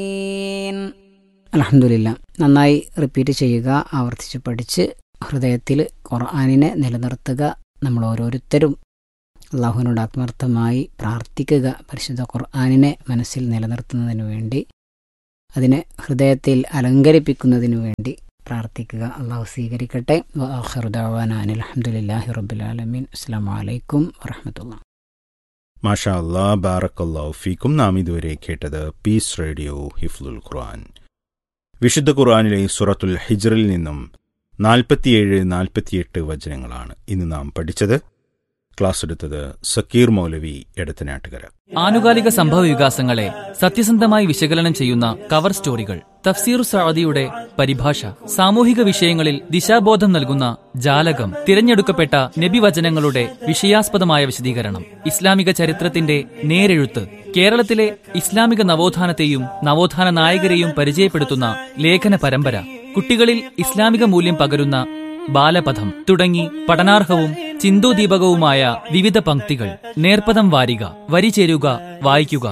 അലഹമില്ല നന്നായി റിപ്പീറ്റ് ചെയ്യുക ആവർത്തിച്ച് പഠിച്ച് ഹൃദയത്തിൽ ഖുർആാനിനെ നിലനിർത്തുക നമ്മൾ ഓരോരുത്തരും അള്ളാഹുവിനോട് ആത്മാർത്ഥമായി പ്രാർത്ഥിക്കുക പരിശുദ്ധ ഖുർആാനിനെ മനസ്സിൽ നിലനിർത്തുന്നതിനു വേണ്ടി അതിനെ ഹൃദയത്തിൽ അലങ്കരിപ്പിക്കുന്നതിനു വേണ്ടി പ്രാർത്ഥിക്കുക അള്ളാഹു സ്വീകരിക്കട്ടെ വാഹറുദാൻ അലഹമുല്ലാഹി റബുലാലമീൻ അസ്സാം വലൈക്കും വറഹമത്തുള്ള മാഷാ അല്ലാ ബാറക്കല്ലാഹു ഫീക്കും നാം ഇതുവരെ കേട്ടത് പീസ് റേഡിയോ ഹിഫ്ലുൽ ഖുർആൻ വിശുദ്ധ ഖുർആനിലെ സുറത്തുൽ ഹിജ്റിൽ നിന്നും നാൽപ്പത്തിയേഴ് നാൽപ്പത്തിയെട്ട് വചനങ്ങളാണ് ഇന്ന് നാം പഠിച്ചത് ക്ലാസ് എടുത്തത് സക്കീർ മൗലവി എടത്തനാട്ടുകര ആനുകാലിക സംഭവ വികാസങ്ങളെ സത്യസന്ധമായി വിശകലനം ചെയ്യുന്ന കവർ സ്റ്റോറികൾ തഫ്സീർ സഅദിയുടെ പരിഭാഷ സാമൂഹിക വിഷയങ്ങളിൽ ദിശാബോധം നൽകുന്ന ജാലകം തിരഞ്ഞെടുക്കപ്പെട്ട നബിവചനങ്ങളുടെ വിഷയാസ്പദമായ വിശദീകരണം ഇസ്ലാമിക ചരിത്രത്തിന്റെ നേരെഴുത്ത് കേരളത്തിലെ ഇസ്ലാമിക നവോത്ഥാനത്തെയും നവോത്ഥാന നായകരെയും പരിചയപ്പെടുത്തുന്ന ലേഖന പരമ്പര കുട്ടികളിൽ ഇസ്ലാമിക മൂല്യം പകരുന്ന ബാലപഥം തുടങ്ങി പഠനാർഹവും ചിന്തോദീപകവുമായ വിവിധ പംക്തികൾ നേർപ്പദം വാരിക വരി ചേരുക വായിക്കുക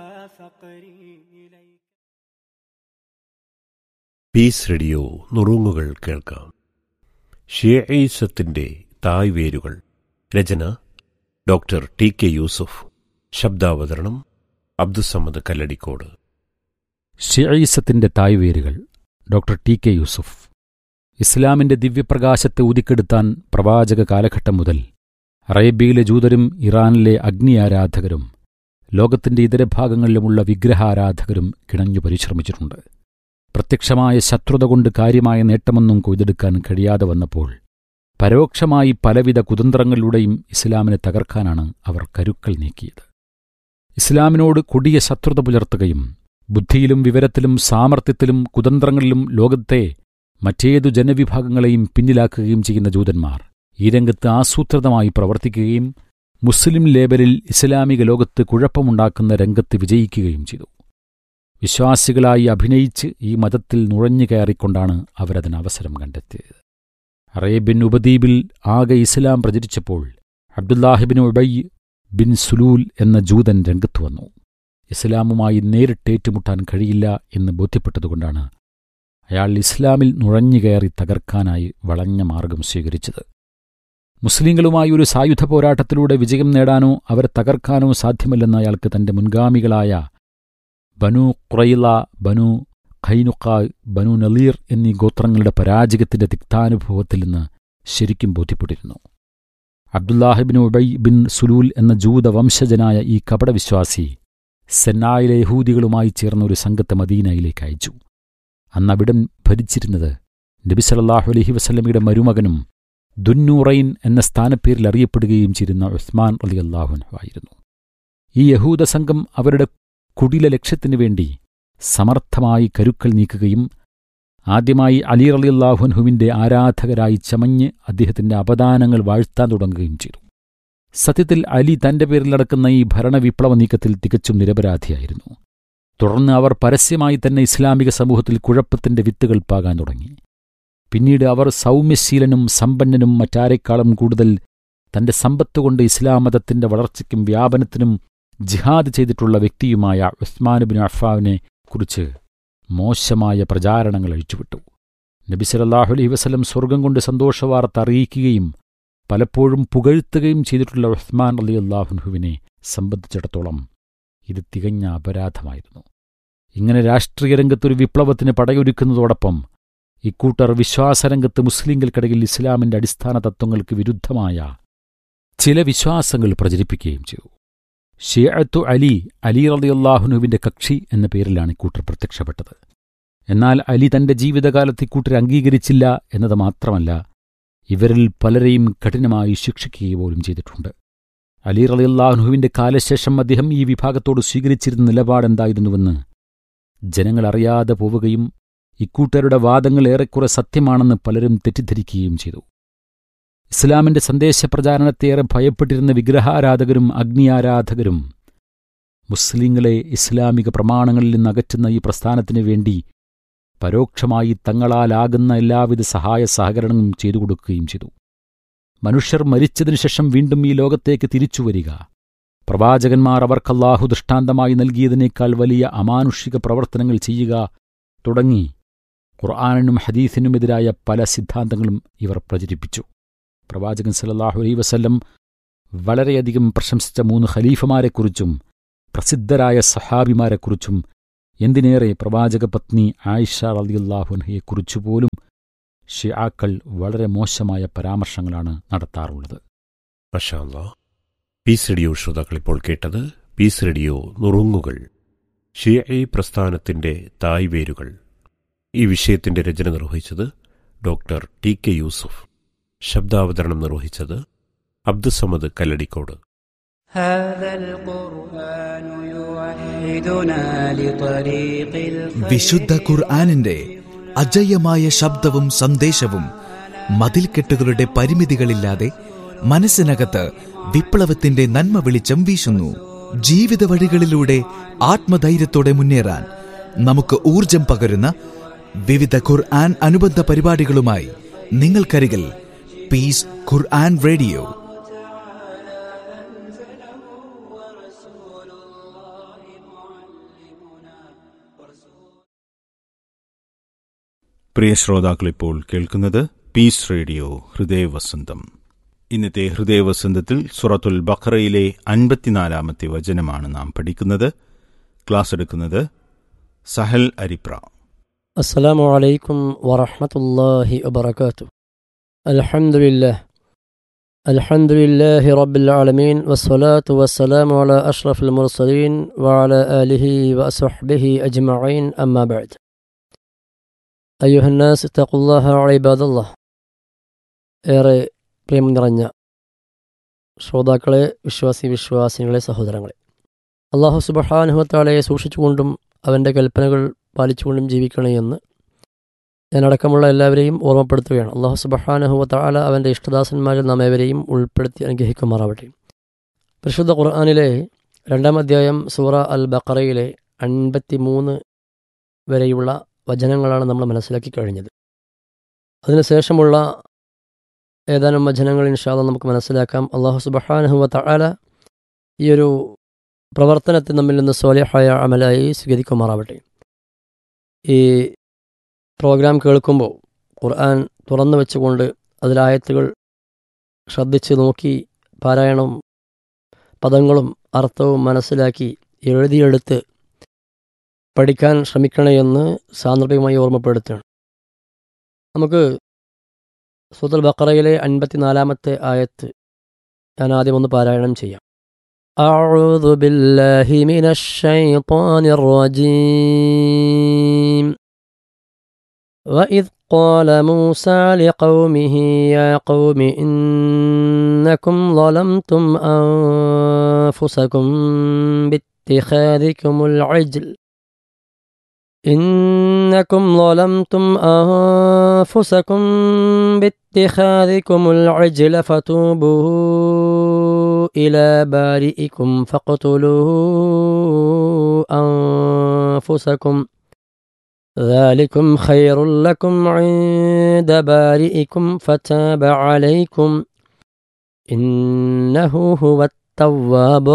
പീസ് റേഡിയോ നുറുങ്ങുകൾ കേൾക്കാം ഷിയഈസത്തിന്റെ തായ് വേരുകൾ രചന ഡോക്ടർ ടി കെ യൂസുഫ് ശബ്ദാവതരണം അബ്ദുസമ്മദ് കല്ലടിക്കോട് ഷിയീസത്തിന്റെ തായ്വേരുകൾ ഡോക്ടർ ടി കെ യൂസുഫ് ഇസ്ലാമിന്റെ ദിവ്യപ്രകാശത്തെ ഊതിക്കെടുത്താൻ പ്രവാചക കാലഘട്ടം മുതൽ അറേബ്യയിലെ ജൂതരും ഇറാനിലെ അഗ്നി ആരാധകരും ലോകത്തിന്റെ ഇതര ഭാഗങ്ങളിലുമുള്ള വിഗ്രഹാരാധകരും കിണഞ്ഞു പരിശ്രമിച്ചിട്ടുണ്ട് പ്രത്യക്ഷമായ ശത്രുത കൊണ്ട് കാര്യമായ നേട്ടമൊന്നും കൊയ്തെടുക്കാൻ കഴിയാതെ വന്നപ്പോൾ പരോക്ഷമായി പലവിധ കുതന്ത്രങ്ങളിലൂടെയും ഇസ്ലാമിനെ തകർക്കാനാണ് അവർ കരുക്കൾ നീക്കിയത് ഇസ്ലാമിനോട് കൊടിയ ശത്രുത പുലർത്തുകയും ബുദ്ധിയിലും വിവരത്തിലും സാമർത്ഥ്യത്തിലും കുതന്ത്രങ്ങളിലും ലോകത്തെ മറ്റേതു ജനവിഭാഗങ്ങളെയും പിന്നിലാക്കുകയും ചെയ്യുന്ന ജൂതന്മാർ ഈ രംഗത്ത് ആസൂത്രിതമായി പ്രവർത്തിക്കുകയും മുസ്ലിം ലേബലിൽ ഇസ്ലാമിക ലോകത്ത് കുഴപ്പമുണ്ടാക്കുന്ന രംഗത്ത് വിജയിക്കുകയും ചെയ്തു വിശ്വാസികളായി അഭിനയിച്ച് ഈ മതത്തിൽ നുഴഞ്ഞു കയറിക്കൊണ്ടാണ് അവരതിന് അവസരം കണ്ടെത്തിയത് അറേബ്യൻ ഉപദ്വീപിൽ ആകെ ഇസ്ലാം പ്രചരിച്ചപ്പോൾ അബ്ദുല്ലാഹിബിൻ ഉബൈ ബിൻ സുലൂൽ എന്ന ജൂതൻ രംഗത്തു വന്നു ഇസ്ലാമുമായി നേരിട്ടേറ്റുമുട്ടാൻ കഴിയില്ല എന്ന് ബോധ്യപ്പെട്ടതുകൊണ്ടാണ് അയാൾ ഇസ്ലാമിൽ നുഴഞ്ഞുകയറി തകർക്കാനായി വളഞ്ഞ മാർഗം സ്വീകരിച്ചത് മുസ്ലിങ്ങളുമായി ഒരു സായുധ പോരാട്ടത്തിലൂടെ വിജയം നേടാനോ അവരെ തകർക്കാനോ സാധ്യമല്ലെന്ന് അയാൾക്ക് തന്റെ മുൻഗാമികളായ ബനു ഖുറൈല ബനു ഖൈനുക്ക ബനു നലീർ എന്നീ ഗോത്രങ്ങളുടെ പരാജയത്തിന്റെ തിക്താനുഭവത്തിൽ നിന്ന് ശരിക്കും ബോധ്യപ്പെട്ടിരുന്നു അബ്ദുല്ലാഹിബിൻ ഉബൈ ബിൻ സുലൂൽ എന്ന ജൂത വംശജനായ ഈ കപടവിശ്വാസി സെന്നായിലെ യഹൂദികളുമായി ചേർന്ന ഒരു സംഘത്തെ മദീനയിലേക്ക് അയച്ചു അന്ന് അവിടം ഭരിച്ചിരുന്നത് നബിസലല്ലാഹു അലഹി വസല്ലമയുടെ മരുമകനും ദുന്നൂറൈൻ എന്ന സ്ഥാനപ്പേരിൽ അറിയപ്പെടുകയും ചെയ്യുന്ന ഉസ്മാൻ അലി അള്ളാഹുനു ആയിരുന്നു ഈ യഹൂദ സംഘം അവരുടെ കുടില ലക്ഷ്യത്തിനു വേണ്ടി സമർത്ഥമായി കരുക്കൾ നീക്കുകയും ആദ്യമായി അലി അലി അള്ളാഹുൻഹുവിന്റെ ആരാധകരായി ചമഞ്ഞ് അദ്ദേഹത്തിന്റെ അപദാനങ്ങൾ വാഴ്ത്താൻ തുടങ്ങുകയും ചെയ്തു സത്യത്തിൽ അലി തന്റെ പേരിൽ നടക്കുന്ന ഈ ഭരണവിപ്ലവ നീക്കത്തിൽ തികച്ചും നിരപരാധിയായിരുന്നു തുടർന്ന് അവർ പരസ്യമായി തന്നെ ഇസ്ലാമിക സമൂഹത്തിൽ കുഴപ്പത്തിന്റെ വിത്തുകൾ പാകാൻ തുടങ്ങി പിന്നീട് അവർ സൗമ്യശീലനും സമ്പന്നനും മറ്റാരെക്കാളും കൂടുതൽ തന്റെ സമ്പത്തുകൊണ്ട് ഇസ്ലാം മതത്തിന്റെ വളർച്ചയ്ക്കും വ്യാപനത്തിനും ജിഹാദ് ചെയ്തിട്ടുള്ള വ്യക്തിയുമായ ഉസ്മാനുബിൻ അഫാവിനെ കുറിച്ച് മോശമായ പ്രചാരണങ്ങൾ അഴിച്ചുവിട്ടു നബി സലല്ലാഹു അലൈഹി വസല്ലം സ്വർഗം കൊണ്ട് സന്തോഷവാർത്ത അറിയിക്കുകയും പലപ്പോഴും പുകഴ്ത്തുകയും ചെയ്തിട്ടുള്ള ഉസ്മാൻ അലി അള്ളാഹുൻഹുവിനെ സംബന്ധിച്ചിടത്തോളം ഇത് തികഞ്ഞ അപരാധമായിരുന്നു ഇങ്ങനെ രാഷ്ട്രീയ രംഗത്തൊരു വിപ്ലവത്തിന് പടയൊരുക്കുന്നതോടൊപ്പം ഇക്കൂട്ടർ വിശ്വാസരംഗത്ത് മുസ്ലിങ്ങൾക്കിടയിൽ ഇസ്ലാമിന്റെ അടിസ്ഥാന തത്വങ്ങൾക്ക് വിരുദ്ധമായ ചില വിശ്വാസങ്ങൾ പ്രചരിപ്പിക്കുകയും ചെയ്തു ഷിയഅത്തു അലി അലി റളിയല്ലാഹുനുവിന്റെ കക്ഷി എന്ന പേരിലാണ് ഇക്കൂട്ടർ പ്രത്യക്ഷപ്പെട്ടത് എന്നാൽ അലി തന്റെ ജീവിതകാലത്ത് ഇക്കൂട്ടർ അംഗീകരിച്ചില്ല എന്നത് മാത്രമല്ല ഇവരിൽ പലരെയും കഠിനമായി ശിക്ഷിക്കുക പോലും ചെയ്തിട്ടുണ്ട് അലി റളിയല്ലാഹുനുവിന്റെ കാലശേഷം അദ്ദേഹം ഈ വിഭാഗത്തോട് സ്വീകരിച്ചിരുന്ന നിലപാടെന്തായിരുന്നുവെന്ന് ജനങ്ങൾ അറിയാതെ പോവുകയും ഇക്കൂട്ടരുടെ വാദങ്ങൾ ഏറെക്കുറെ സത്യമാണെന്ന് പലരും തെറ്റിദ്ധരിക്കുകയും ചെയ്തു ഇസ്ലാമിന്റെ സന്ദേശപ്രചാരണത്തേറെ ഭയപ്പെട്ടിരുന്ന വിഗ്രഹാരാധകരും അഗ്നിയാരാധകരും മുസ്ലിങ്ങളെ ഇസ്ലാമിക പ്രമാണങ്ങളിൽ നിന്ന് അകറ്റുന്ന ഈ പ്രസ്ഥാനത്തിനു വേണ്ടി പരോക്ഷമായി തങ്ങളാലാകുന്ന എല്ലാവിധ സഹായ സഹകരണവും ചെയ്തു കൊടുക്കുകയും ചെയ്തു മനുഷ്യർ മരിച്ചതിനു ശേഷം വീണ്ടും ഈ ലോകത്തേക്ക് തിരിച്ചുവരിക പ്രവാചകന്മാർ അവർക്കല്ലാഹു ദൃഷ്ടാന്തമായി നൽകിയതിനേക്കാൾ വലിയ അമാനുഷിക പ്രവർത്തനങ്ങൾ ചെയ്യുക തുടങ്ങി ഖുർആാനിനും ഹദീസിനുമെതിരായ പല സിദ്ധാന്തങ്ങളും ഇവർ പ്രചരിപ്പിച്ചു പ്രവാചകൻ സല്ലല്ലാഹു അലൈഹി വസല്ലം വളരെയധികം പ്രശംസിച്ച മൂന്ന് ഖലീഫമാരെക്കുറിച്ചും പ്രസിദ്ധരായ സഹാബിമാരെക്കുറിച്ചും എന്തിനേറെ പ്രവാചക പത്നി ആയിഷ റളിയല്ലാഹുൻഹയെക്കുറിച്ചു പോലും ഷിയാക്കൾ വളരെ മോശമായ പരാമർശങ്ങളാണ് നടത്താറുള്ളത് മഷാല്ല പീസ് റേഡിയോ ശ്രോതാക്കൾ ഇപ്പോൾ കേട്ടത് പീസ് റേഡിയോ നുറുങ്ങുകൾ ഷിയഈ പ്രസ്ഥാനത്തിന്റെ തായ്വേരുകൾ ഈ വിഷയത്തിന്റെ രചന നിർവഹിച്ചത് ഡോക്ടർ ടി കെ യൂസുഫ് ശബ്ദാവതരണം നിർവഹിച്ചത് അബ്ദുസമദ് കല്ലടിക്കോട് هذا القرآن يوحدنا لطريق الخير വിശുദ്ധ ഖുർആാനിന്റെ അജയ്യമായ ശബ്ദവും സന്ദേശവും മതിൽക്കെട്ടുകളുടെ പരിമിതികളില്ലാതെ മനസ്സിനകത്ത് വിപ്ലവത്തിന്റെ നന്മ വെളിച്ചം വീശുന്നു ജീവിത വഴികളിലൂടെ ആത്മധൈര്യത്തോടെ മുന്നേറാൻ നമുക്ക് ഊർജം പകരുന്ന വിവിധ ഖുർആൻ അനുബന്ധ പരിപാടികളുമായി നിങ്ങൾക്കരികിൽ പീസ് ഖുർആൻ റേഡിയോ പ്രിയ ശ്രോതാക്കളിപ്പോൾ കേൾക്കുന്നത് പീസ് റേഡിയോ ഹൃദയവസന്തം ഇന്നത്തെ ഹൃദയവസന്തത്തിൽ സുറത്തുൽ ബഖറയിലെ അൻപത്തിനാലാമത്തെ വചനമാണ് നാം പഠിക്കുന്നത് ക്ലാസ് എടുക്കുന്നത് സഹൽ അരിപ്ര السلام عليكم ورحمة الله وبركاته الحمد لله الحمد لله رب العالمين والصلاة والسلام على أشرف المرسلين وعلى آله وصحبه أجمعين أما بعد أيها الناس اتقوا الله عباد الله ഏറെ പ്രേമം നിറഞ്ഞ ശ്രോതാക്കളെ വിശ്വാസി വിശ്വാസികളെ സഹോദരങ്ങളെ അള്ളാഹു സുബഹാനുഹത്താളെ സൂക്ഷിച്ചുകൊണ്ടും അവൻ്റെ കൽപ്പനകൾ പാലിച്ചുകൊണ്ടും ജീവിക്കണേ എന്ന് ഞാനടക്കമുള്ള എല്ലാവരെയും ഓർമ്മപ്പെടുത്തുകയാണ് അള്ളാഹു സുബഹാനഹുവ താല അവൻ്റെ ഇഷ്ടദാസന്മാരിൽ നാം ഏവരെയും ഉൾപ്പെടുത്തി അനുഗ്രഹിക്കുമാറാവട്ടെ പരിശുദ്ധ ഖുർആാനിലെ രണ്ടാം അധ്യായം സൂറ അൽ ബക്കറയിലെ അൻപത്തി മൂന്ന് വരെയുള്ള വചനങ്ങളാണ് നമ്മൾ മനസ്സിലാക്കി കഴിഞ്ഞത് അതിനുശേഷമുള്ള ഏതാനും വചനങ്ങൾ ഇൻഷാല്ല നമുക്ക് മനസ്സിലാക്കാം അള്ളാഹു സുബഹാനഹുവ താല ഈ ഒരു പ്രവർത്തനത്തെ നമ്മിൽ നിന്ന് സോലിഹായ അമലായി സ്വീകരിക്കുമാറാവട്ടെ ഈ പ്രോഗ്രാം കേൾക്കുമ്പോൾ ഖുർആൻ തുറന്നു വെച്ചുകൊണ്ട് അതിലായത്തുകൾ ശ്രദ്ധിച്ച് നോക്കി പാരായണം പദങ്ങളും അർത്ഥവും മനസ്സിലാക്കി എഴുതിയെടുത്ത് പഠിക്കാൻ ശ്രമിക്കണമെന്ന് സാന്ദർഭികമായി ഓർമ്മപ്പെടുത്തുകയാണ് നമുക്ക് സൂത്തുൽ ബക്കറയിലെ അൻപത്തിനാലാമത്തെ ആയത്ത് ഞാൻ ആദ്യം ഒന്ന് പാരായണം ചെയ്യാം أعوذ بالله من الشيطان الرجيم وإذ قال موسى لقومه يا قوم إنكم ظلمتم أنفسكم باتخاذكم العجل إنكم ظلمتم أنفسكم باتخاذكم العجل فتوبوا إلى بارئكم فاقتلوا أنفسكم ذلكم خير لكم عند بارئكم فتاب عليكم إنه هو التواب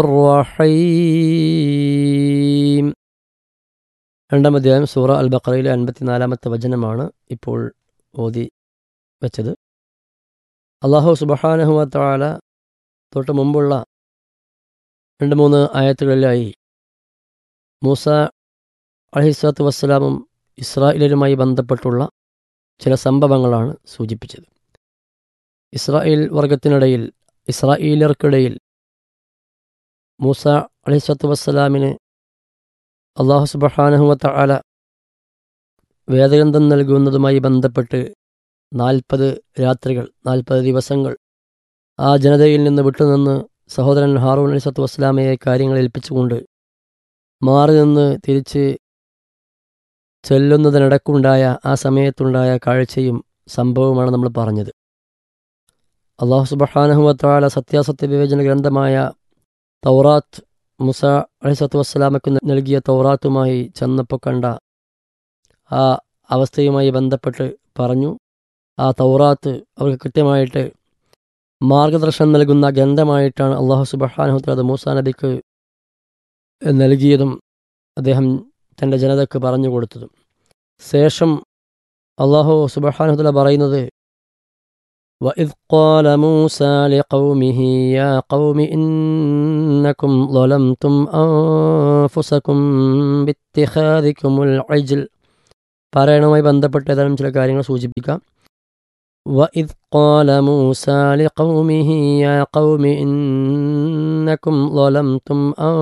الرحيم രണ്ടാം അധ്യായം സൂറ അൽ ബക്കറയിലെ അൻപത്തിനാലാമത്തെ വചനമാണ് ഇപ്പോൾ ഓതി വെച്ചത് അള്ളാഹു സുബഹാനഹുവ താല തൊട്ട് മുമ്പുള്ള രണ്ട് മൂന്ന് ആയത്തുകളിലായി മൂസ അലഹിസ്വത്ത് വസ്സലാമും ഇസ്രായേലരുമായി ബന്ധപ്പെട്ടുള്ള ചില സംഭവങ്ങളാണ് സൂചിപ്പിച്ചത് ഇസ്രായേൽ വർഗത്തിനിടയിൽ ഇസ്രായേലർക്കിടയിൽ മൂസ അലഹിസ്വത്ത് വസ്സലാമിന് അള്ളാഹു സുബഹാനഹുവത്ത ആല വേദഗ്രന്ഥം നൽകുന്നതുമായി ബന്ധപ്പെട്ട് നാൽപ്പത് രാത്രികൾ നാൽപ്പത് ദിവസങ്ങൾ ആ ജനതയിൽ നിന്ന് വിട്ടുനിന്ന് സഹോദരൻ ഹാറൂൺ അലി സത്തു വസ്സലാമയെ കാര്യങ്ങൾ ഏൽപ്പിച്ചുകൊണ്ട് മാറി നിന്ന് തിരിച്ച് ചെല്ലുന്നതിനിടക്കുണ്ടായ ആ സമയത്തുണ്ടായ കാഴ്ചയും സംഭവവുമാണ് നമ്മൾ പറഞ്ഞത് അള്ളാഹു സുബഹാനഹുവത്താല സത്യാസത്യ വിവേചന ഗ്രന്ഥമായ തൗറാത്ത് മുസ അലിസത്തു വസ്സലാമക്ക് നൽകിയ തൗറാത്തുമായി ചെന്നപ്പോൾ കണ്ട ആ അവസ്ഥയുമായി ബന്ധപ്പെട്ട് പറഞ്ഞു ആ തൗറാത്ത് അവർക്ക് കൃത്യമായിട്ട് മാർഗദർശനം നൽകുന്ന ഗ്രന്ഥമായിട്ടാണ് അള്ളാഹു സുബഹാനുഹത്തിൽ അത് മൂസാ നബിക്ക് നൽകിയതും അദ്ദേഹം തൻ്റെ ജനതയ്ക്ക് പറഞ്ഞു കൊടുത്തതും ശേഷം അള്ളാഹു സുബഹാനുഹത്തല പറയുന്നത് وإذ قال موسى لقومه يا قوم إنكم ظلمتم أنفسكم باتخاذكم العجل പറയണവുമായി ബന്ധപ്പെട്ട ഏതാനും ചില കാര്യങ്ങൾ സൂചിപ്പിക്കാം وإذ قال موسى لقومه يا قوم إنكم ظلمتم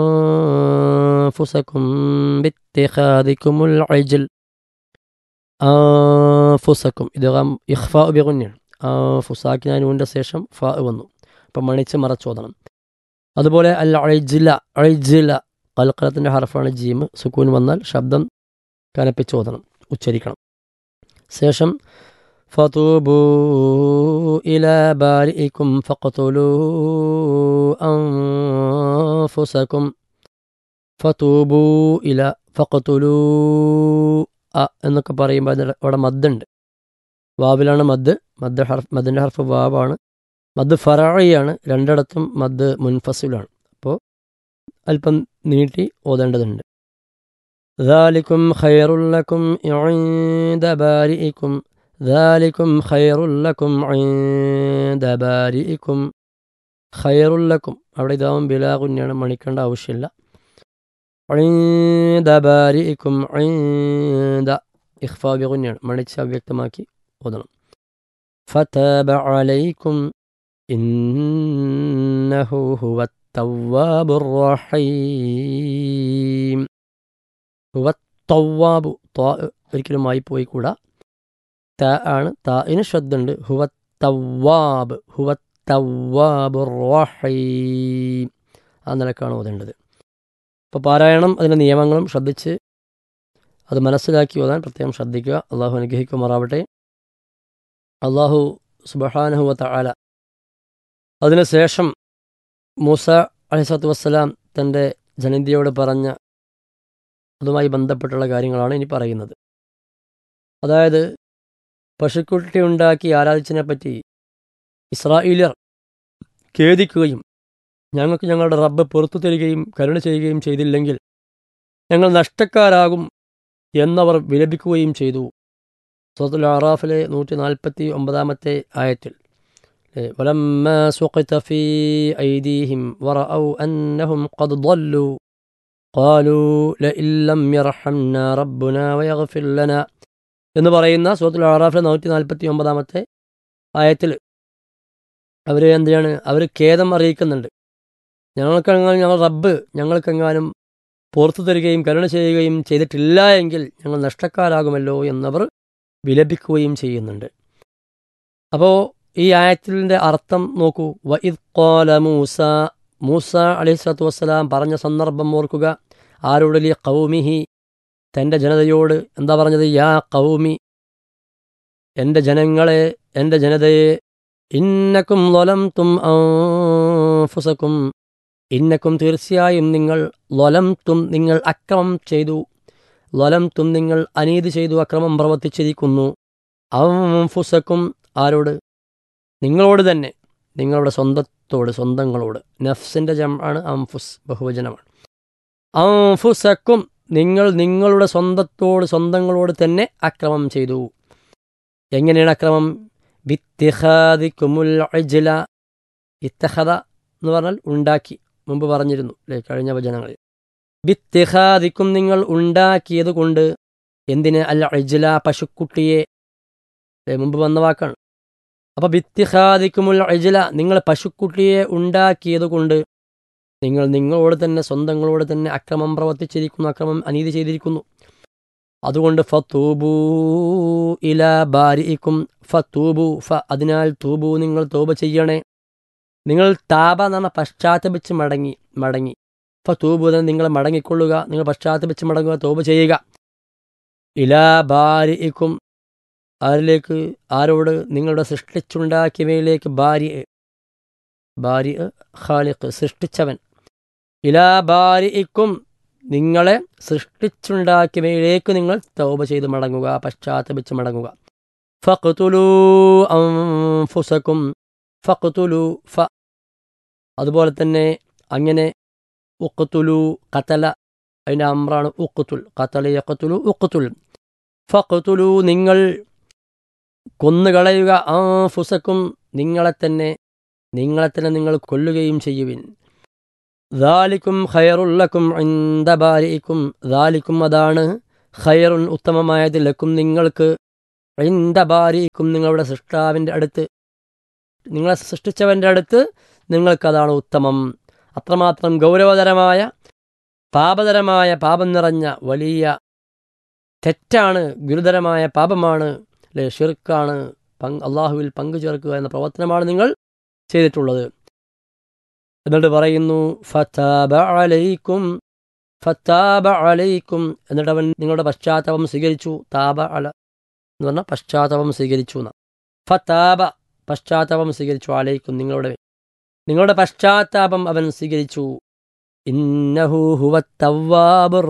أنفسكم باتخاذكم العجل أنفسكم إذا إخفاء بغنയാണ് ഫുസാക്കിനാനുവിൻ്റെ ശേഷം ഫ വന്നു അപ്പം മണിച്ച് മറച്ചോദനം അതുപോലെ അൽ അഴിജില അഴിജില കൽക്കലത്തിൻ്റെ ഹർഫാണ് ജീം സുക്കൂൻ വന്നാൽ ശബ്ദം കനപ്പിച്ചോദനം ഉച്ചരിക്കണം ശേഷം ഫതൂബൂ ഇല ബാരിക്കും ഫഖതുലൂ അൻഫുസക്കും ഫതൂബൂ ഇല ഫഖതുലൂ അ എന്നൊക്കെ പറയുമ്പോൾ അതിന് അവിടെ മദ്ദുണ്ട് വാവിലാണ് മദ് മദ് ഹർഫ് മദിൻ്റെ ഹർഫ് വാവാണ് മദ് ഫറായിയാണ് രണ്ടിടത്തും മദ് മുൻഫസിലാണ് അപ്പോൾ അല്പം നീട്ടി ഓതേണ്ടതുണ്ട് ذلكم خير لكم عند بارئكم ذلكم خير لكم عند بارئكم خير لكم അവിടെ ഇതാവും ബിലാകുഞ്ഞാണ് മണിക്കേണ്ട ആവശ്യമില്ല عند بارئكم عند ഇഖ്ഫാ ബിഗുഞ്ഞാണ് മണിച്ച് അവ്യക്തമാക്കി ഓതണം فتاب عليكم إنه هو التواب الرحيم هو التواب طاء ഒരിക്കലും മായി പോയി കൂടാ ത ആണ് തായിന് ശ്രദ്ധുണ്ട് ഹുവ തവാബ് ഹുവ തവാബ് റഹീം ആ നിലക്കാണ് ഓതേണ്ടത് അപ്പോൾ പാരായണം അതിൻ്റെ നിയമങ്ങളും ശ്രദ്ധിച്ച് അത് മനസ്സിലാക്കി ഓതാൻ പ്രത്യേകം ശ്രദ്ധിക്കുക അള്ളാഹു അനുഗ്രഹിക്കുമാറാവട്ടെ അള്ളാഹു സുബഹാനഹുവ തആല അതിനുശേഷം മൂസ അലിസത്തു വസ്സലാം തൻ്റെ ജനന്തിയോട് പറഞ്ഞ അതുമായി ബന്ധപ്പെട്ടുള്ള കാര്യങ്ങളാണ് ഇനി പറയുന്നത് അതായത് പശുക്കുട്ടി ഉണ്ടാക്കി ആരാധിച്ചതിനെ പറ്റി ഇസ്രായേലിയർ ഖേദിക്കുകയും ഞങ്ങൾക്ക് ഞങ്ങളുടെ റബ്ബ് പുറത്തു തരികയും കരുണ ചെയ്യുകയും ചെയ്തില്ലെങ്കിൽ ഞങ്ങൾ നഷ്ടക്കാരാകും എന്നവർ വിലപിക്കുകയും ചെയ്തു സൂറത്തുൽ അറാഫിലെ നൂറ്റി നാൽപ്പത്തി ഒമ്പതാമത്തെ ആയത്തിൽ ولما سقط في أيديهم ورأوا أنهم قد ضلوا قالوا لئن لم يرحمنا ربنا ويغفر لنا എന്ന് പറയുന്ന സൂറത്തുൽ അറാഫിലെ നൂറ്റി നാൽപ്പത്തി ഒമ്പതാമത്തെ ആയത്തിൽ അവർ എന്തിനാണ് അവർ ഖേദം അറിയിക്കുന്നുണ്ട് ഞങ്ങൾക്കെങ്ങാനും ഞങ്ങൾ റബ്ബ് ഞങ്ങൾക്കെങ്ങാനും പുറത്തു തരികയും കരുണ ചെയ്യുകയും ചെയ്തിട്ടില്ല എങ്കിൽ ഞങ്ങൾ നഷ്ടക്കാരാകുമല്ലോ എന്നവർ വിലപിക്കുകയും ചെയ്യുന്നുണ്ട് അപ്പോൾ ഈ ആയത്തിൻ്റെ അർത്ഥം നോക്കൂ വഇദ് ഖാല മൂസ മൂസ അലൈഹി സ്വലാത്തു വസ്സലാം പറഞ്ഞ സന്ദർഭം ഓർക്കുക ആരോടലി കൗമിഹി തൻ്റെ ജനതയോട് എന്താ പറഞ്ഞത് യാ കൗമി എൻ്റെ ജനങ്ങളെ എൻ്റെ ജനതയെ ഇന്നക്കും ലൊലം തും ഫുസക്കും ഇന്നക്കും തീർച്ചയായും നിങ്ങൾ ലൊലം തും നിങ്ങൾ അക്രമം ചെയ്തു ലൊലം തും നിങ്ങൾ അനീതി ചെയ്തു അക്രമം പ്രവർത്തിച്ചിരിക്കുന്നു ഫുസക്കും ആരോട് നിങ്ങളോട് തന്നെ നിങ്ങളുടെ സ്വന്തത്തോട് സ്വന്തങ്ങളോട് നഫ്സിൻ്റെ ജം ആണ് അംഫുസ് ബഹുവചനമാണ് അംഫുസക്കും നിങ്ങൾ നിങ്ങളുടെ സ്വന്തത്തോട് സ്വന്തങ്ങളോട് തന്നെ അക്രമം ചെയ്തു എങ്ങനെയാണ് അക്രമം ബിത്തിഹാദിക്കുമുൽ അജ്ല ഇത്തഹദ എന്ന് പറഞ്ഞാൽ ഉണ്ടാക്കി മുമ്പ് പറഞ്ഞിരുന്നു അല്ലേ കഴിഞ്ഞ വചനങ്ങളിൽ ബിത്തിഹാദിക്കും നിങ്ങൾ ഉണ്ടാക്കിയത് കൊണ്ട് എന്തിന് അൽ അജ്ല പശുക്കുട്ടിയെ മുമ്പ് വന്ന വാക്കാണ് അപ്പോൾ ബിത്തിഹാദിക്കുമുൽ അജ്ല നിങ്ങൾ പശുക്കുട്ടിയെ ഉണ്ടാക്കിയത് കൊണ്ട് നിങ്ങൾ നിങ്ങളോട് തന്നെ സ്വന്തങ്ങളോട് തന്നെ അക്രമം പ്രവർത്തിച്ചിരിക്കുന്നു അക്രമം അനീതി ചെയ്തിരിക്കുന്നു അതുകൊണ്ട് ഫത്തൂബൂ ഇല ബാരിക്കും ഫത്തൂബു ഫ അതിനാൽ തൂബു നിങ്ങൾ തോപ ചെയ്യണേ നിങ്ങൾ താപ എന്ന് പറഞ്ഞാൽ പശ്ചാത്തപിച്ച് മടങ്ങി മടങ്ങി ഫത്തൂബു എന്ന് നിങ്ങൾ മടങ്ങിക്കൊള്ളുക നിങ്ങൾ പശ്ചാത്തപിച്ച് മടങ്ങുക തോപ ചെയ്യുക ഇല ബാരിക്കും ആരിലേക്ക് ആരോട് നിങ്ങളുടെ സൃഷ്ടിച്ചുണ്ടാക്കിയവയിലേക്ക് ഭാര്യ ഭാര്യ ഖാലിഖ് സൃഷ്ടിച്ചവൻ ഇലാ ബാരിക്കും നിങ്ങളെ സൃഷ്ടിച്ചുണ്ടാക്കിയവയിലേക്ക് നിങ്ങൾ തൗബ ചെയ്ത് മടങ്ങുക പശ്ചാത്തപിച്ച് മടങ്ങുക ഫഖ്തുലൂ അൻഫുസക്കും ഫഖ്തുലു ഫ അതുപോലെ തന്നെ അങ്ങനെ ഉഖ്തുലു കത്തല അതിൻ്റെ അമ്രാണ് ഉഖ്തുൽ കത്തല യഖ്തുലു ഉഖ്തുൽ ഫഖ്തുലു നിങ്ങൾ കൊന്നുകളയുക ആ ഫുസക്കും നിങ്ങളെ തന്നെ നിങ്ങളെ തന്നെ നിങ്ങൾ കൊല്ലുകയും ചെയ്യുവിൻ ദാലിക്കും ഖയറുല്ലക്കും ഇന്ദബാരിക്കും ദാലിക്കും അതാണ് ഖയറുൻ ഉത്തമമായത് ലക്കും നിങ്ങൾക്ക് ഇന്ദബാരിക്കും നിങ്ങളുടെ സൃഷ്ടാവിൻ്റെ അടുത്ത് നിങ്ങളെ സൃഷ്ടിച്ചവൻ്റെ അടുത്ത് നിങ്ങൾക്കതാണ് ഉത്തമം അത്രമാത്രം ഗൗരവതരമായ പാപതരമായ പാപം നിറഞ്ഞ വലിയ തെറ്റാണ് ഗുരുതരമായ പാപമാണ് അല്ലെ ഷിർക്കാണ് പങ്ക് അള്ളാഹുവിൽ പങ്കു ചേർക്കുക എന്ന പ്രവർത്തനമാണ് നിങ്ങൾ ചെയ്തിട്ടുള്ളത് എന്നിട്ട് പറയുന്നു ഫതാബ അലൈക്കും ഫത്താബ അലൈക്കും എന്നിട്ട് അവൻ നിങ്ങളുടെ പശ്ചാത്തലം സ്വീകരിച്ചു താബ അല എന്ന് പറഞ്ഞാൽ പശ്ചാത്തലം സ്വീകരിച്ചു എന്ന ഫത്താബ പശ്ചാത്താപം സ്വീകരിച്ചു അലൈക്കും നിങ്ങളുടെ നിങ്ങളുടെ പശ്ചാത്താപം അവൻ സ്വീകരിച്ചു ഇന്നഹു ഹുവ തവ്വാബുർ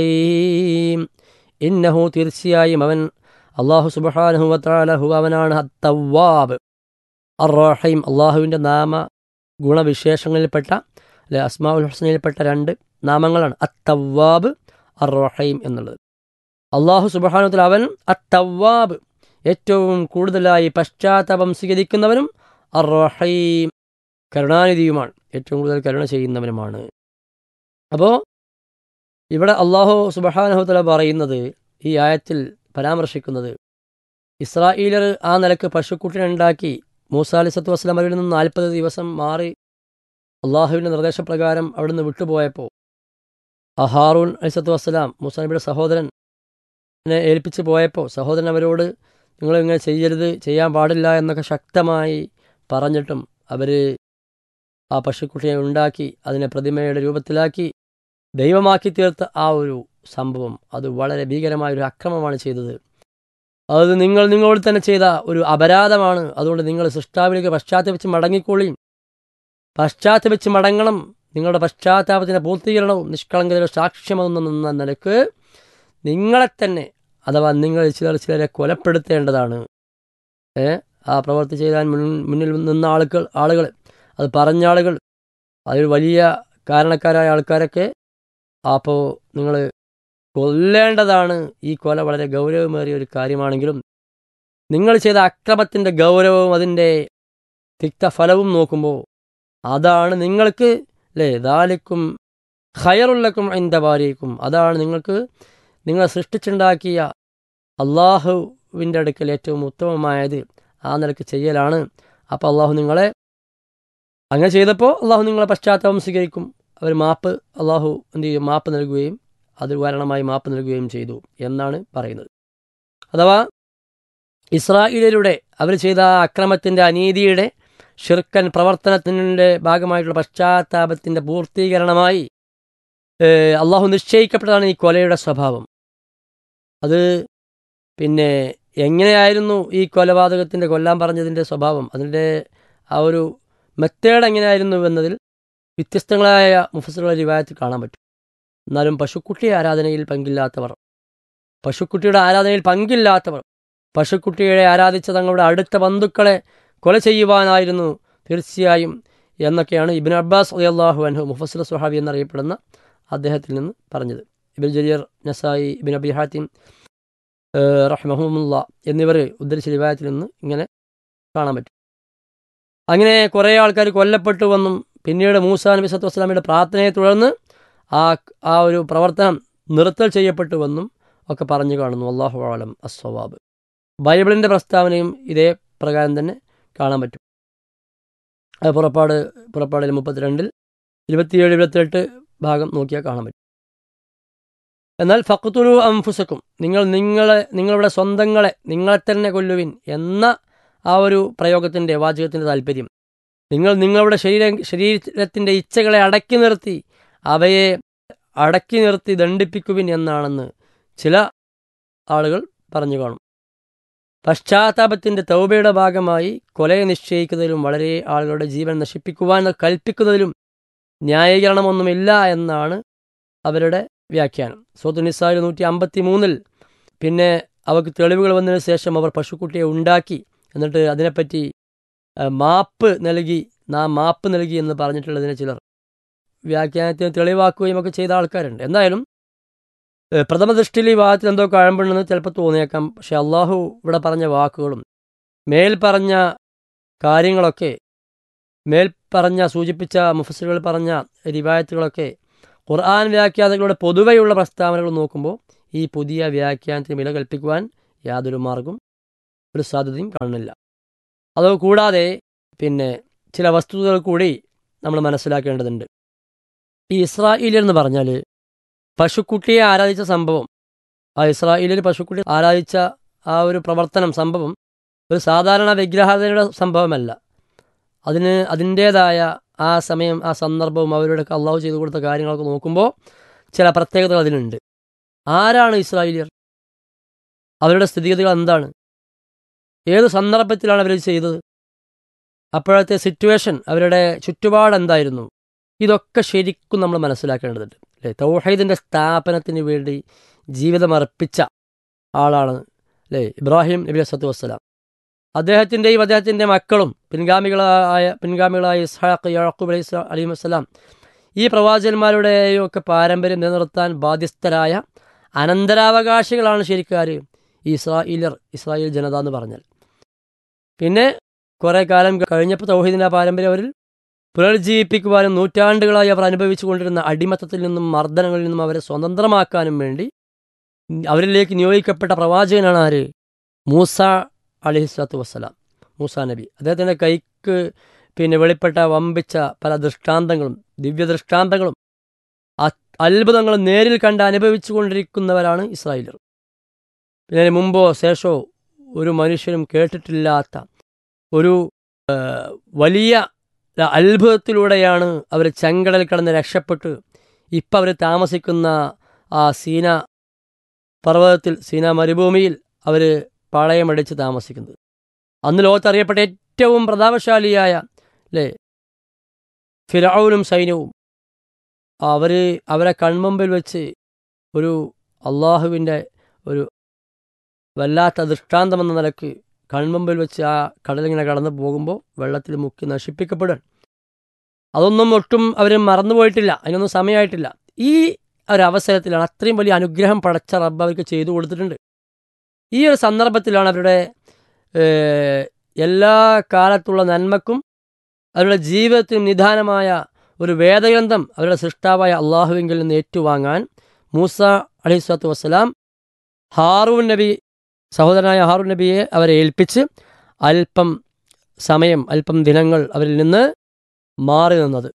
റഹീം ഇന്നഹു തീർച്ചയായും അവൻ അള്ളാഹു സുബ്ഹാനഹു വതആല ഹു അവനാണ് അത്തവാബ് അർ റഹീം അള്ളാഹുവിൻ്റെ നാമ ഗുണവിശേഷങ്ങളിൽപ്പെട്ട അല്ലെ അസ്മാഉൽ ഹുസ്നയിൽപ്പെട്ട രണ്ട് നാമങ്ങളാണ് അത്തവാബ് അർ റഹീം എന്നുള്ളത് അള്ളാഹു സുബ്ഹാനഹു അവൻ അത്തവാബ് ഏറ്റവും കൂടുതലായി പശ്ചാത്താപം സ്വീകരിക്കുന്നവനും അർ റഹീം കരുണാനിധിയുമാണ് ഏറ്റവും കൂടുതൽ കരുണ ചെയ്യുന്നവനുമാണ് അപ്പോൾ ഇവിടെ അള്ളാഹു സുബഹാനഹുത്തല പറയുന്നത് ഈ ആയത്തിൽ പരാമർശിക്കുന്നത് ഇസ്രായേലർ ആ നിലക്ക് പശുക്കുട്ടിനെ ഉണ്ടാക്കി മൂസ അലി സത്തു വസ്ലാം അവരിൽ നിന്ന് നാൽപ്പത് ദിവസം മാറി അള്ളാഹുവിൻ്റെ നിർദ്ദേശപ്രകാരം അവിടുന്ന് വിട്ടുപോയപ്പോൾ അഹാറൂൻ അലി സത്തു വസ്സലാം മൂസ നബിയുടെ സഹോദരനെ ഏൽപ്പിച്ച് പോയപ്പോൾ സഹോദരൻ അവരോട് നിങ്ങളിങ്ങനെ ചെയ്യരുത് ചെയ്യാൻ പാടില്ല എന്നൊക്കെ ശക്തമായി പറഞ്ഞിട്ടും അവർ ആ പശുക്കുട്ടിയെ ഉണ്ടാക്കി അതിനെ പ്രതിമയുടെ രൂപത്തിലാക്കി ദൈവമാക്കി തീർത്ത ആ ഒരു സംഭവം അത് വളരെ ഭീകരമായൊരു അക്രമമാണ് ചെയ്തത് അത് നിങ്ങൾ നിങ്ങളോട് തന്നെ ചെയ്ത ഒരു അപരാധമാണ് അതുകൊണ്ട് നിങ്ങൾ സൃഷ്ടാവിലേക്ക് പശ്ചാത്തപിച്ച് മടങ്ങിക്കൊള്ളിയും പശ്ചാത്തപിച്ച് മടങ്ങണം നിങ്ങളുടെ പശ്ചാത്താപത്തിൻ്റെ പൂർത്തീകരണവും നിഷ്കളങ്കതയുടെ സാക്ഷ്യമെന്ന നിലക്ക് നിങ്ങളെ തന്നെ അഥവാ നിങ്ങൾ ചിലർ ചിലരെ കൊലപ്പെടുത്തേണ്ടതാണ് ഏ ആ പ്രവൃത്തി ചെയ്താൽ മുൻ മുന്നിൽ നിന്ന ആളുകൾ ആളുകൾ അത് പറഞ്ഞ ആളുകൾ അതിൽ വലിയ കാരണക്കാരായ ആൾക്കാരൊക്കെ അപ്പോൾ നിങ്ങൾ കൊല്ലേണ്ടതാണ് ഈ കൊല വളരെ ഗൗരവമേറിയ ഒരു കാര്യമാണെങ്കിലും നിങ്ങൾ ചെയ്ത അക്രമത്തിൻ്റെ ഗൗരവവും അതിൻ്റെ തിക്തഫലവും നോക്കുമ്പോൾ അതാണ് നിങ്ങൾക്ക് അല്ലേ ദാലിക്കും ഖയറുള്ളക്കും എൻ്റെ ഭാര്യയ്ക്കും അതാണ് നിങ്ങൾക്ക് നിങ്ങളെ സൃഷ്ടിച്ചുണ്ടാക്കിയ അള്ളാഹുവിൻ്റെ അടുക്കൽ ഏറ്റവും ഉത്തമമായത് ആ നിലക്ക് ചെയ്യലാണ് അപ്പോൾ അള്ളാഹു നിങ്ങളെ അങ്ങനെ ചെയ്തപ്പോൾ അള്ളാഹു നിങ്ങളെ പശ്ചാത്താപം സ്വീകരിക്കും അവർ മാപ്പ് അള്ളാഹു എന്ത് ചെയ്യും മാപ്പ് നൽകുകയും അത് കാരണമായി മാപ്പ് നൽകുകയും ചെയ്തു എന്നാണ് പറയുന്നത് അഥവാ ഇസ്രായേലിലൂടെ അവർ ചെയ്ത അക്രമത്തിൻ്റെ അനീതിയുടെ ഷിർക്കൻ പ്രവർത്തനത്തിൻ്റെ ഭാഗമായിട്ടുള്ള പശ്ചാത്താപത്തിൻ്റെ പൂർത്തീകരണമായി അള്ളാഹു നിശ്ചയിക്കപ്പെട്ടതാണ് ഈ കൊലയുടെ സ്വഭാവം അത് പിന്നെ എങ്ങനെയായിരുന്നു ഈ കൊലപാതകത്തിൻ്റെ കൊല്ലാൻ പറഞ്ഞതിൻ്റെ സ്വഭാവം അതിൻ്റെ ആ ഒരു മെത്തേഡ് എങ്ങനെയായിരുന്നു എന്നതിൽ വ്യത്യസ്തങ്ങളായ മുഫസറുകളെ റിവായത്തിൽ കാണാൻ പറ്റും എന്നാലും പശുക്കുട്ടി ആരാധനയിൽ പങ്കില്ലാത്തവർ പശുക്കുട്ടിയുടെ ആരാധനയിൽ പങ്കില്ലാത്തവർ പശുക്കുട്ടിയെ ആരാധിച്ച തങ്ങളുടെ അടുത്ത ബന്ധുക്കളെ കൊല ചെയ്യുവാനായിരുന്നു തീർച്ചയായും എന്നൊക്കെയാണ് ഇബിൻ അബ്ബാസ് അലിയല്ലാഹു അൻഹു മുഫസൽ സുഹാബി എന്നറിയപ്പെടുന്ന അദ്ദേഹത്തിൽ നിന്ന് പറഞ്ഞത് ഇബിൻ ജരീർ നസായി ഇബിൻ അബി ഹാത്തിം റഹ്മഹമുല്ല എന്നിവർ ഉദ്ധരിച്ച റിവായത്തിൽ നിന്ന് ഇങ്ങനെ കാണാൻ പറ്റും അങ്ങനെ കുറേ ആൾക്കാർ കൊല്ലപ്പെട്ടു വന്നും പിന്നീട് മൂസാ നബി സത്തു വസ്ലാമിയുടെ പ്രാർത്ഥനയെ തുടർന്ന് ആ ആ ഒരു പ്രവർത്തനം നിർത്തൽ ചെയ്യപ്പെട്ടുവെന്നും ഒക്കെ പറഞ്ഞു കാണുന്നു അള്ളാഹു ആലം അസ്വവാബ് ബൈബിളിൻ്റെ പ്രസ്താവനയും ഇതേ പ്രകാരം തന്നെ കാണാൻ പറ്റും അത് പുറപ്പാട് പുറപ്പാടിൽ മുപ്പത്തിരണ്ടിൽ ഇരുപത്തിയേഴ് ഇരുപത്തിയെട്ട് ഭാഗം നോക്കിയാൽ കാണാൻ പറ്റും എന്നാൽ ഫക്തുലു അംഫുസക്കും നിങ്ങൾ നിങ്ങളെ നിങ്ങളുടെ സ്വന്തങ്ങളെ നിങ്ങളെ തന്നെ കൊല്ലുവിൻ എന്ന ആ ഒരു പ്രയോഗത്തിൻ്റെ വാചകത്തിൻ്റെ താല്പര്യം നിങ്ങൾ നിങ്ങളുടെ ശരീര ശരീരത്തിൻ്റെ ഇച്ഛകളെ അടക്കി നിർത്തി അവയെ അടക്കി നിർത്തി ദണ്ഡിപ്പിക്കുവിൻ എന്നാണെന്ന് ചില ആളുകൾ പറഞ്ഞു കാണും പശ്ചാത്താപത്തിൻ്റെ തൗബയുടെ ഭാഗമായി കൊലയെ നിശ്ചയിക്കുന്നതിലും വളരെ ആളുകളുടെ ജീവൻ നശിപ്പിക്കുവാൻ കൽപ്പിക്കുന്നതിലും ന്യായീകരണമൊന്നുമില്ല എന്നാണ് അവരുടെ വ്യാഖ്യാനം സോത്തു നിസാരി നൂറ്റി അമ്പത്തി മൂന്നിൽ പിന്നെ അവർക്ക് തെളിവുകൾ വന്നതിന് ശേഷം അവർ പശുക്കുട്ടിയെ ഉണ്ടാക്കി എന്നിട്ട് അതിനെപ്പറ്റി ഏഹ്, മാപ്പ് നൽകി നാം മാപ്പ് നൽകി എന്ന് പറഞ്ഞിട്ടുള്ളതിനെ ചിലർ വ്യാഖ്യാനത്തിന് തെളിവാക്കുകയും ഒക്കെ ചെയ്ത ആൾക്കാരുണ്ട് എന്തായാലും ഏഹ്, പ്രഥമ ദൃഷ്ടിയിൽ ഈ വാദത്തിൽ എന്തോ കഴമ്പുണ്ടെന്ന് ചിലപ്പോൾ തോന്നിയേക്കാം പക്ഷെ അള്ളാഹു ഇവിടെ പറഞ്ഞ വാക്കുകളും മേൽ പറഞ്ഞ കാര്യങ്ങളൊക്കെ മേൽ പറഞ്ഞ സൂചിപ്പിച്ച മുഫസിലുകൾ പറഞ്ഞ റിവായത്തുകളൊക്കെ ഖുർആൻ വ്യാഖ്യാതകളുടെ പൊതുവെയുള്ള പ്രസ്താവനകൾ നോക്കുമ്പോൾ ഈ പുതിയ വ്യാഖ്യാനത്തിന് വില കൽപ്പിക്കുവാൻ യാതൊരു മാർഗം ഒരു സാധ്യതയും കാണുന്നില്ല അതോ കൂടാതെ പിന്നെ ചില വസ്തുതകൾ കൂടി നമ്മൾ മനസ്സിലാക്കേണ്ടതുണ്ട് ഈ ഇസ്രായേലിയർ എന്ന് പറഞ്ഞാൽ പശുക്കുട്ടിയെ ആരാധിച്ച സംഭവം ആ ഇസ്രായേലിൽ പശുക്കുട്ടി ആരാധിച്ച ആ ഒരു പ്രവർത്തനം സംഭവം ഒരു സാധാരണ വിഗ്രഹാരാധനയുടെ സംഭവമല്ല അതിന് അതിൻ്റേതായ ആ സമയം ആ സന്ദർഭവും അവരുടെ അള്ളാഹു ചെയ്തു കൊടുത്ത കാര്യങ്ങളൊക്കെ നോക്കുമ്പോൾ ചില പ്രത്യേകതകൾ അതിനുണ്ട് ആരാണ് ഇസ്രായേലിയർ അവരുടെ സ്ഥിതിഗതികൾ എന്താണ് ഏത് സന്ദർഭത്തിലാണ് അവർ ചെയ്തത് അപ്പോഴത്തെ സിറ്റുവേഷൻ അവരുടെ ചുറ്റുപാട് എന്തായിരുന്നു ഇതൊക്കെ ശരിക്കും നമ്മൾ മനസ്സിലാക്കേണ്ടതുണ്ട് അല്ലേ തൗഹീദിൻ്റെ സ്ഥാപനത്തിന് വേണ്ടി ജീവിതം അർപ്പിച്ച ആളാണ് അല്ലേ ഇബ്രാഹിം നബി അസത്തു വസ്സലാം അദ്ദേഹത്തിൻ്റെയും അദ്ദേഹത്തിൻ്റെ മക്കളും പിൻഗാമികളായ പിൻഗാമികളായ ഇസ്ഹാഖ് യാക്കൂബ് അലൈഹി സ്വലാം അലി വസ്സലാം ഈ പ്രവാചകന്മാരുടെയും ഒക്കെ പാരമ്പര്യം നിലനിർത്താൻ ബാധ്യസ്ഥരായ അനന്തരാവകാശികളാണ് ശരിക്കാർ ഈ ഇസ്രായേലർ ഇസ്രായേൽ ജനത എന്ന് പറഞ്ഞാൽ പിന്നെ കുറേ കാലം കഴിഞ്ഞപ്പോൾ തൗഹീദിൻ്റെ ആ പാരമ്പര്യം അവരിൽ പുനർജീവിപ്പിക്കുവാനും നൂറ്റാണ്ടുകളായി അവർ അനുഭവിച്ചു കൊണ്ടിരുന്ന അടിമത്തത്തിൽ നിന്നും മർദ്ദനങ്ങളിൽ നിന്നും അവരെ സ്വതന്ത്രമാക്കാനും വേണ്ടി അവരിലേക്ക് നിയോഗിക്കപ്പെട്ട പ്രവാചകനാണ് ആര് മൂസ അലിഹിസ്ലാത്തു വസ്സലാം മൂസ നബി അദ്ദേഹത്തിൻ്റെ കൈക്ക് പിന്നെ വെളിപ്പെട്ട വമ്പിച്ച പല ദൃഷ്ടാന്തങ്ങളും ദിവ്യ ദൃഷ്ടാന്തങ്ങളും അ- അത്ഭുതങ്ങളും നേരിൽ കണ്ട് അനുഭവിച്ചു കൊണ്ടിരിക്കുന്നവരാണ് ഇസ്രായേലർ പിന്നെ അതിന് മുമ്പോ ശേഷമോ ഒരു മനുഷ്യനും കേട്ടിട്ടില്ലാത്ത ഒരു ആ, വലിയ അത്ഭുതത്തിലൂടെയാണ് അവർ ചെങ്കടൽ കടന്ന് രക്ഷപ്പെട്ട് ഇപ്പം അവർ താമസിക്കുന്ന ആ സീന പർവ്വതത്തിൽ സീന മരുഭൂമിയിൽ അവർ പാളയമടിച്ച് താമസിക്കുന്നത് അന്ന് ലോകത്തറിയപ്പെട്ട ഏറ്റവും പ്രതാപശാലിയായ അല്ലേ ഫിറൌനും സൈന്യവും അവർ അവരെ കൺമുമ്പിൽ വെച്ച് ഒരു അള്ളാഹുവിൻ്റെ ഒരു വല്ലാത്ത ദൃഷ്ടാന്തമെന്ന നിലക്ക് കൺമുമ്പിൽ വെച്ച് ആ കടലിങ്ങനെ കടന്നു പോകുമ്പോൾ വെള്ളത്തിൽ മുക്കി നശിപ്പിക്കപ്പെടുകയാണ് അതൊന്നും ഒട്ടും അവർ മറന്നുപോയിട്ടില്ല അതിനൊന്നും സമയമായിട്ടില്ല ഈ ഒരു അവസരത്തിലാണ് അത്രയും വലിയ അനുഗ്രഹം പടച്ച റബ്ബ് അവർക്ക് ചെയ്തു കൊടുത്തിട്ടുണ്ട് ഈ ഒരു സന്ദർഭത്തിലാണ് അവരുടെ ഏഹ്, എല്ലാ കാലത്തുള്ള നന്മക്കും അവരുടെ ജീവിതത്തിനും നിദാനമായ ഒരു വേദഗ്രന്ഥം അവരുടെ സൃഷ്ടാവായ അള്ളാഹുവിങ്കിൽ നിന്ന് ഏറ്റുവാങ്ങാൻ മൂസ അലിസ്വത്ത് വസ്സലാം ഹാറൂൻ നബി സഹോദരനായ ഹാറൂൻ നബിയെ അവരെ ഏൽപ്പിച്ച് അല്പം സമയം അല്പം ദിനങ്ങൾ അവരിൽ നിന്ന് മാറി നിന്നത്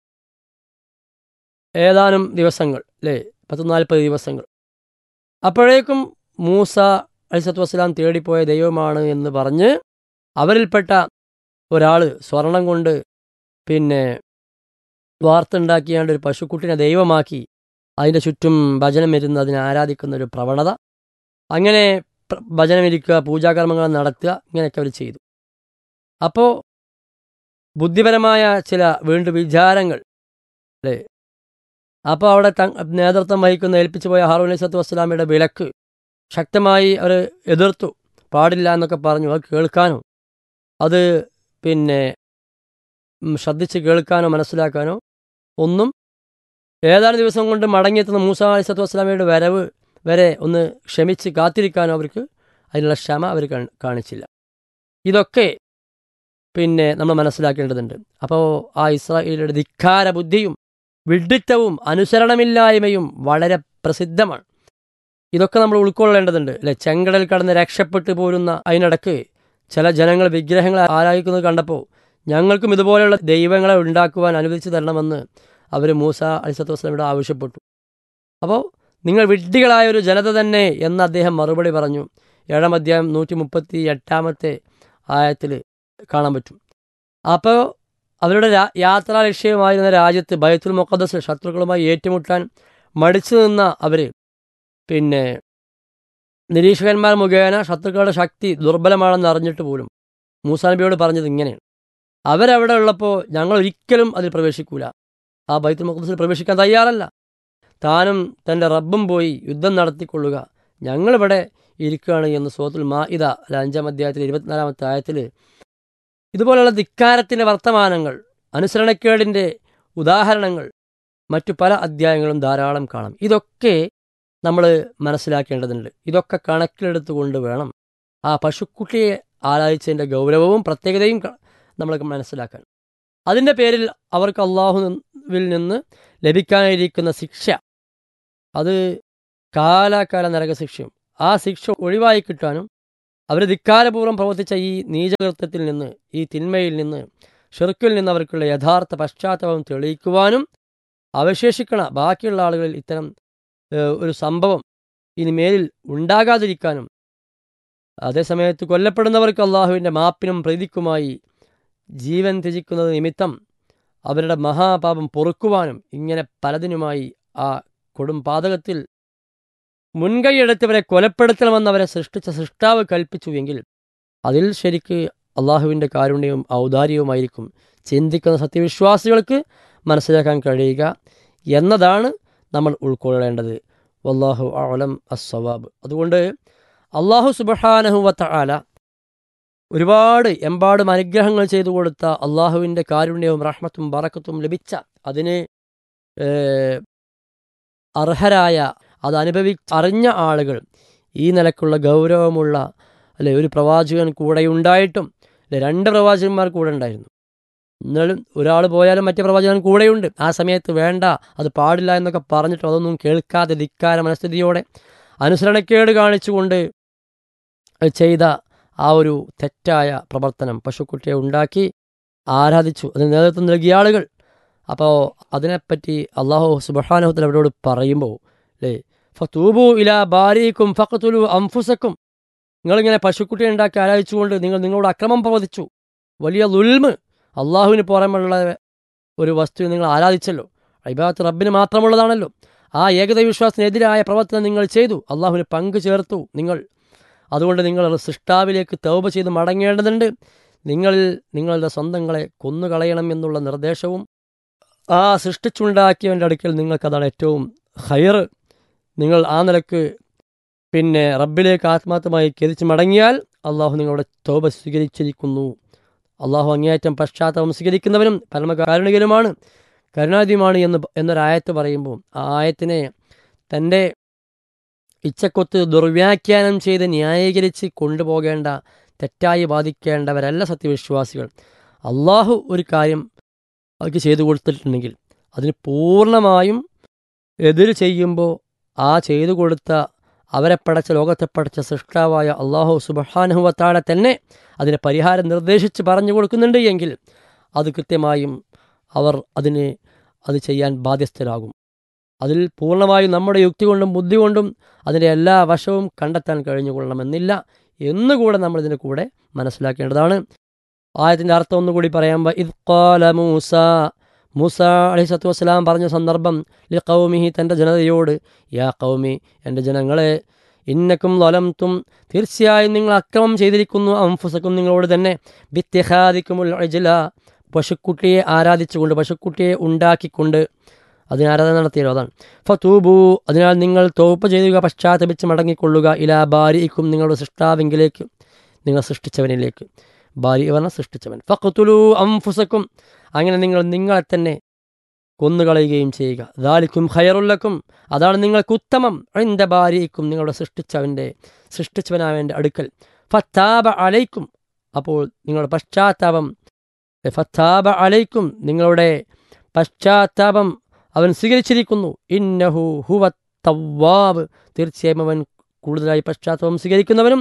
ഏതാനും ദിവസങ്ങൾ അല്ലേ പത്ത് നാൽപ്പത് ദിവസങ്ങൾ അപ്പോഴേക്കും മൂസ അലിസത്ത് വസ്സലാം തേടിപ്പോയ ദൈവമാണ് എന്ന് പറഞ്ഞ് അവരിൽപ്പെട്ട ഒരാൾ സ്വർണം കൊണ്ട് പിന്നെ വാർത്തുണ്ടാക്കിയാണ്ട് ഒരു പശുക്കുട്ടിനെ ദൈവമാക്കി അതിൻ്റെ ചുറ്റും ഭജനം ഇരുന്ന് അതിനെ ആരാധിക്കുന്ന ഒരു പ്രവണത അങ്ങനെ പ്ര- ഭജനമിരിക്കുക പൂജാകർമ്മങ്ങൾ നടത്തുക ഇങ്ങനെയൊക്കെ അവർ ചെയ്തു അപ്പോൾ ബുദ്ധിപരമായ ചില വീണ്ടും വിചാരങ്ങൾ അല്ലേ അപ്പോൾ അവിടെ ത നേതൃത്വം വഹിക്കുന്ന ഏൽപ്പിച്ചു പോയ ഹാറൂൻ അലൈഹി സ്വത്ത് വസ്സലാമയുടെ വിലക്ക് ശക്തമായി അവർ എതിർത്തു പാടില്ല എന്നൊക്കെ പറഞ്ഞു അത് കേൾക്കാനോ അത് പിന്നെ ഉം, ശ്രദ്ധിച്ച് കേൾക്കാനോ മനസ്സിലാക്കാനോ ഒന്നും ഏതാനും ദിവസം കൊണ്ട് മടങ്ങിയെത്തുന്ന മൂസ അലൈഹി സ്വത്ത് വസ്സലാമയുടെ വരവ് വരെ ഒന്ന് ക്ഷമിച്ച് കാത്തിരിക്കാനോ അവർക്ക് അതിനുള്ള ക്ഷമ അവർ കാണി- കാണിച്ചില്ല ഇതൊക്കെ പിന്നെ നമ്മൾ മനസ്സിലാക്കേണ്ടതുണ്ട് അപ്പോൾ ആ ഇസ്രായേലിയുടെ ധിക്കാര ബുദ്ധിയും വിഡിത്തവും അനുസരണമില്ലായ്മയും വളരെ പ്രസിദ്ധമാണ് ഇതൊക്കെ നമ്മൾ ഉൾക്കൊള്ളേണ്ടതുണ്ട് അല്ലെ ചെങ്കടൽ കടന്ന് രക്ഷപ്പെട്ടു പോരുന്ന അതിനിടക്ക് ചില ജനങ്ങൾ വിഗ്രഹങ്ങളെ ആരാധിക്കുന്നത് കണ്ടപ്പോൾ ഞങ്ങൾക്കും ഇതുപോലെയുള്ള ദൈവങ്ങളെ ഉണ്ടാക്കുവാൻ അനുവദിച്ചു തരണമെന്ന് അവർ മൂസ അലിസത്ത് വസ്ലമിയുടെ ആവശ്യപ്പെട്ടു അപ്പോൾ നിങ്ങൾ വിഡ്ഢികളായ ഒരു ജനത തന്നെ എന്ന് അദ്ദേഹം മറുപടി പറഞ്ഞു ഏഴാം അധ്യായം നൂറ്റി മുപ്പത്തി എട്ടാമത്തെ ആയത്തിൽ കാണാൻ പറ്റും അപ്പോൾ അവരുടെ രാ- യാത്രാ ലക്ഷ്യമായിരുന്ന രാജ്യത്ത് ബൈത്തുൽ മുഖദ്ദസ് ശത്രുക്കളുമായി ഏറ്റുമുട്ടാൻ മടിച്ചു നിന്ന അവർ പിന്നെ നിരീക്ഷകന്മാർ മുഖേന ശത്രുക്കളുടെ ശക്തി ദുർബലമാണെന്ന് അറിഞ്ഞിട്ട് പോലും മൂസാ നബിയോട് പറഞ്ഞത് ഇങ്ങനെയാണ് അവരവിടെ ഉള്ളപ്പോൾ ഞങ്ങൾ ഒരിക്കലും അതിൽ പ്രവേശിക്കൂല ആ ബൈത്തുൽ മുഖദ്ദസിൽ പ്രവേശിക്കാൻ തയ്യാറല്ല താനും തൻ്റെ റബ്ബും പോയി യുദ്ധം നടത്തിക്കൊള്ളുക ഞങ്ങളിവിടെ ഇരിക്കുകയാണ് എന്ന് സോത്തുൽ മാ ഇത അഞ്ചാം അധ്യായത്തിൽ ഇരുപത്തിനാലാമത്തെ ആയത്തിൽ ഇതുപോലുള്ള ധിക്കാരത്തിൻ്റെ വർത്തമാനങ്ങൾ അനുസരണക്കേടിൻ്റെ ഉദാഹരണങ്ങൾ മറ്റു പല അധ്യായങ്ങളും ധാരാളം കാണാം ഇതൊക്കെ നമ്മൾ മനസ്സിലാക്കേണ്ടതുണ്ട് ഇതൊക്കെ കണക്കിലെടുത്തുകൊണ്ട് വേണം ആ പശുക്കുട്ടിയെ ആരാധിച്ചതിൻ്റെ ഗൗരവവും പ്രത്യേകതയും ക- നമ്മൾ മനസ്സിലാക്കാൻ അതിൻ്റെ പേരിൽ അവർക്ക് അള്ളാഹുവിൽ നിന്ന് ലഭിക്കാനിരിക്കുന്ന ശിക്ഷ അത് കാലാകാല നരകശിക്ഷയും ആ ശിക്ഷ ഒഴിവായി കിട്ടാനും അവർ ധിക്കാരപൂർവ്വം പ്രവർത്തിച്ച ഈ നീചകൃത്യത്തിൽ നിന്ന് ഈ തിന്മയിൽ നിന്ന് ഷെറുക്കിൽ നിന്ന് അവർക്കുള്ള യഥാർത്ഥ പശ്ചാത്തലം തെളിയിക്കുവാനും അവശേഷിക്കണ ബാക്കിയുള്ള ആളുകളിൽ ഇത്തരം ഏഹ്, ഒരു സംഭവം ഇനി മേലിൽ ഉണ്ടാകാതിരിക്കാനും അതേസമയത്ത് കൊല്ലപ്പെടുന്നവർക്ക് അള്ളാഹുവിൻ്റെ മാപ്പിനും പ്രീതിക്കുമായി ജീവൻ ത്യജിക്കുന്നത് നിമിത്തം അവരുടെ മഹാപാപം പൊറുക്കുവാനും ഇങ്ങനെ പലതിനുമായി ആ കൊടും പാതകത്തിൽ മുൻകൈയെടുത്തവരെ കൊലപ്പെടുത്തണമെന്ന് അവരെ സൃഷ്ടിച്ച സൃഷ്ടാവ് കൽപ്പിച്ചുവെങ്കിൽ അതിൽ ശരിക്ക് അള്ളാഹുവിൻ്റെ കാരുണ്യവും ഔദാര്യവുമായിരിക്കും ചിന്തിക്കുന്ന സത്യവിശ്വാസികൾക്ക് മനസ്സിലാക്കാൻ കഴിയുക എന്നതാണ് നമ്മൾ ഉൾക്കൊള്ളേണ്ടത് വല്ലാഹു അലം അസ്സവാബ് അതുകൊണ്ട് അള്ളാഹു സുബഹാനഹുവത്ത ആല ഒരുപാട് എമ്പാടും അനുഗ്രഹങ്ങൾ ചെയ്തു കൊടുത്ത അള്ളാഹുവിൻ്റെ കാരുണ്യവും റഹ്മത്തും ബറക്കത്തും ലഭിച്ച അതിന് ഏഹ്, അർഹരായ അത് അനുഭവി അറിഞ്ഞ ആളുകൾ ഈ നിലക്കുള്ള ഗൗരവമുള്ള അല്ലെ ഒരു പ്രവാചകൻ കൂടെയുണ്ടായിട്ടും അല്ലെ രണ്ട് പ്രവാചകന്മാർ കൂടെ ഉണ്ടായിരുന്നു എന്നാലും ഒരാൾ പോയാലും മറ്റേ പ്രവാചകൻ കൂടെയുണ്ട് ആ സമയത്ത് വേണ്ട അത് പാടില്ല എന്നൊക്കെ പറഞ്ഞിട്ടും അതൊന്നും കേൾക്കാതെ ധിക്കാര മനസ്ഥിതിയോടെ അനുസരണക്കേട് കാണിച്ചുകൊണ്ട് ചെയ്ത ആ ഒരു തെറ്റായ പ്രവർത്തനം പശുക്കുട്ടിയെ ഉണ്ടാക്കി ആരാധിച്ചു അതിന് നേതൃത്വം നൽകിയ ആളുകൾ അപ്പോൾ അതിനെപ്പറ്റി അള്ളാഹു സുബഹാനുഹത്തിൽ അവരോട് പറയുമ്പോൾ അല്ലേ ഫത്തൂബു ഇല ബാരിക്കും ഫഖത്തുലു അംഫുസക്കും നിങ്ങളിങ്ങനെ പശുക്കുട്ടിയെ ഉണ്ടാക്കി ആരാധിച്ചുകൊണ്ട് നിങ്ങൾ നിങ്ങളോട് അക്രമം പ്രവർത്തിച്ചു വലിയ ലുൽമ് അള്ളാഹുവിന് പുറമെയുള്ള ഒരു വസ്തു നിങ്ങൾ ആരാധിച്ചല്ലോ ഇബാത്ത് റബ്ബിന് മാത്രമുള്ളതാണല്ലോ ആ ഏകദൈവ വിശ്വാസത്തിനെതിരായ പ്രവർത്തനം നിങ്ങൾ ചെയ്തു അള്ളാഹുവിന് പങ്കു ചേർത്തു നിങ്ങൾ അതുകൊണ്ട് നിങ്ങൾ സൃഷ്ടാവിലേക്ക് തൗബ ചെയ്ത് മടങ്ങേണ്ടതുണ്ട് നിങ്ങളിൽ നിങ്ങളുടെ സ്വന്തങ്ങളെ കൊന്നുകളയണം എന്നുള്ള നിർദ്ദേശവും ആ സൃഷ്ടിച്ചുണ്ടാക്കിയവൻ്റെ അടുക്കൽ നിങ്ങൾക്കതാണ് ഏറ്റവും ഹയർ നിങ്ങൾ ആ നിലക്ക് പിന്നെ റബ്ബിലേക്ക് ആത്മാർത്ഥമായി കരിച്ച് മടങ്ങിയാൽ അള്ളാഹു നിങ്ങളുടെ തോപ സ്വീകരിച്ചിരിക്കുന്നു അള്ളാഹു അങ്ങേയറ്റം പശ്ചാത്തലം സ്വീകരിക്കുന്നവനും പരമകാരുണികനുമാണ് കരുണാധിയുമാണ് എന്ന് എന്നൊരായത്ത് പറയുമ്പോൾ ആ ആയത്തിനെ തൻ്റെ ഇച്ഛക്കൊത്ത് ദുർവ്യാഖ്യാനം ചെയ്ത് ന്യായീകരിച്ച് കൊണ്ടുപോകേണ്ട തെറ്റായി ബാധിക്കേണ്ടവരല്ല സത്യവിശ്വാസികൾ അള്ളാഹു ഒരു കാര്യം അവർക്ക് ചെയ്തു കൊടുത്തിട്ടുണ്ടെങ്കിൽ അതിന് പൂർണ്ണമായും എതിര് ചെയ്യുമ്പോൾ ആ ചെയ്തു കൊടുത്ത അവരെ പടച്ച ലോകത്തെ പടച്ച സൃഷ്ടാവായ അള്ളാഹു സുബഹാനുഹത്താളെ തന്നെ അതിന് പരിഹാരം നിർദ്ദേശിച്ച് പറഞ്ഞു കൊടുക്കുന്നുണ്ട് എങ്കിൽ അത് കൃത്യമായും അവർ അതിന് അത് ചെയ്യാൻ ബാധ്യസ്ഥരാകും അതിൽ പൂർണ്ണമായും നമ്മുടെ യുക്തി കൊണ്ടും ബുദ്ധി കൊണ്ടും അതിൻ്റെ എല്ലാ വശവും കണ്ടെത്താൻ കഴിഞ്ഞുകൊള്ളണമെന്നില്ല എന്നുകൂടെ നമ്മൾ ഇതിൻ്റെ കൂടെ മനസ്സിലാക്കേണ്ടതാണ് ആയത്തിൻ്റെ അർത്ഥം ഒന്നുകൂടി പറയാൻ ഇത് ഖാല മൂസ മൂസ അലൈഹി സത്തു വസ്സലാം പറഞ്ഞ സന്ദർഭം ലി കൗമിഹി തൻ്റെ ജനതയോട് യാ കൗമി എൻ്റെ ജനങ്ങളെ ഇന്നക്കും ലലംത്തും തീർച്ചയായും നിങ്ങൾ അക്രമം ചെയ്തിരിക്കുന്നു അംഫുസക്കും നിങ്ങളോട് തന്നെ ബിത്യഹാദിക്കുമുൽ അജല പശുക്കുട്ടിയെ ആരാധിച്ചുകൊണ്ട് പശുക്കുട്ടിയെ ഉണ്ടാക്കിക്കൊണ്ട് അതിന് ആരാധന നടത്തിയല്ലോ അതാണ് ഫതൂബു അതിനാൽ നിങ്ങൾ തോപ്പ് ചെയ്യുക പശ്ചാത്തപിച്ച് മടങ്ങിക്കൊള്ളുക ഇലാ ബാരിക്കും നിങ്ങളുടെ സൃഷ്ടാവെങ്കിലേക്ക് നിങ്ങൾ സൃഷ്ടിച്ചവനിലേക്ക് ബാരി പറഞ്ഞ സൃഷ്ടിച്ചവൻ ഫഖത്തുലു അംഫുസക്കും അങ്ങനെ നിങ്ങൾ നിങ്ങളെ തന്നെ കൊന്നുകളയുകയും ചെയ്യുക ദാലിക്കും ഖയറുല്ലക്കും അതാണ് നിങ്ങൾക്ക് ഉത്തമം എൻ്റെ ബാരിക്കും നിങ്ങളുടെ സൃഷ്ടിച്ചവൻ്റെ സൃഷ്ടിച്ചവനാവൻ്റെ അടുക്കൽ ഫത്താബ അലൈക്കും അപ്പോൾ നിങ്ങളുടെ പശ്ചാത്താപം ഫത്താബ അലൈക്കും നിങ്ങളുടെ പശ്ചാത്താപം അവൻ സ്വീകരിച്ചിരിക്കുന്നു ഇന്നഹു ഹുവ തവ്വാബ് തീർച്ചയായും അവൻ കൂടുതലായി പശ്ചാത്തലം സ്വീകരിക്കുന്നവനും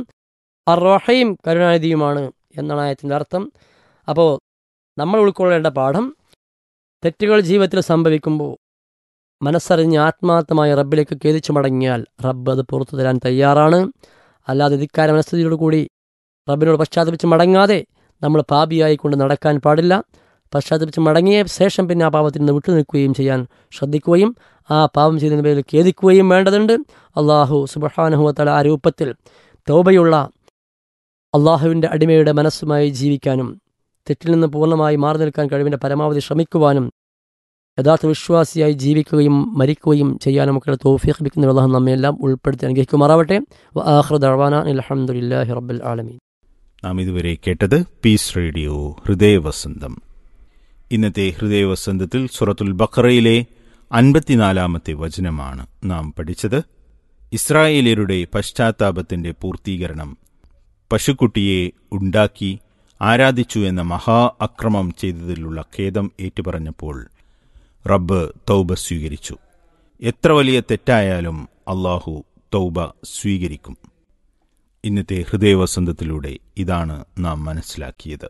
അറഹയും കരുണാനിധിയുമാണ് എന്നാണ് ആയത്തിൻ്റെ അർത്ഥം അപ്പോൾ നമ്മൾ ഉൾക്കൊള്ളേണ്ട പാഠം തെറ്റുകൾ ജീവിതത്തിൽ സംഭവിക്കുമ്പോൾ മനസ്സറിഞ്ഞ് ആത്മാർത്ഥമായി റബ്ബിലേക്ക് ഖേദിച്ചു മടങ്ങിയാൽ റബ്ബ് അത് പുറത്തു തരാൻ തയ്യാറാണ് അല്ലാതെ ധിക്കാര മനസ്ഥിതിയോടുകൂടി റബ്ബിനോട് പശ്ചാത്തപിച്ച് മടങ്ങാതെ നമ്മൾ പാപിയായിക്കൊണ്ട് നടക്കാൻ പാടില്ല പശ്ചാത്തപിച്ച് മടങ്ങിയ ശേഷം പിന്നെ ആ പാപത്തിൽ നിന്ന് വിട്ടു നിൽക്കുകയും ചെയ്യാൻ ശ്രദ്ധിക്കുകയും ആ പാപം ചെയ്തതിന് പേരിൽ ഖേദിക്കുകയും വേണ്ടതുണ്ട് അള്ളാഹു സുബഹാനുഹത്തല ആ രൂപത്തിൽ തോബയുള്ള അള്ളാഹുവിൻ്റെ അടിമയുടെ മനസ്സുമായി ജീവിക്കാനും തെറ്റിൽ നിന്ന് പൂർണ്ണമായി മാറി നിൽക്കാൻ കഴിവിൻ്റെ പരമാവധി ശ്രമിക്കുവാനും യഥാർത്ഥ വിശ്വാസിയായി ജീവിക്കുകയും മരിക്കുകയും ചെയ്യാൻ നമുക്കുള്ള തോഫീഖ് ലഭിക്കുന്ന അള്ളാഹു നമ്മയെല്ലാം ഉൾപ്പെടുത്തി അനുഗ്രഹിക്കുമാറാവട്ടെ ആഹ്റദ് അഹ്വാന അലഹമുല്ലാഹി റബ്ബുൽ ആലമീൻ നാം ഇതുവരെ കേട്ടത് പീസ് റേഡിയോ ഹൃദയവസന്തം ഇന്നത്തെ ഹൃദയവസന്തത്തിൽ സുറത്തുൽ ബഖറയിലെ അൻപത്തിനാലാമത്തെ വചനമാണ് നാം പഠിച്ചത് ഇസ്രായേലിയരുടെ പശ്ചാത്താപത്തിന്റെ പൂർത്തീകരണം പശുക്കുട്ടിയെ ഉണ്ടാക്കി ആരാധിച്ചു എന്ന മഹാ അക്രമം ചെയ്തതിലുള്ള ഖേദം ഏറ്റുപറഞ്ഞപ്പോൾ റബ്ബ് തൗബ സ്വീകരിച്ചു എത്ര വലിയ തെറ്റായാലും അള്ളാഹു തൗബ സ്വീകരിക്കും ഇന്നത്തെ ഹൃദയവസന്തത്തിലൂടെ ഇതാണ് നാം മനസ്സിലാക്കിയത്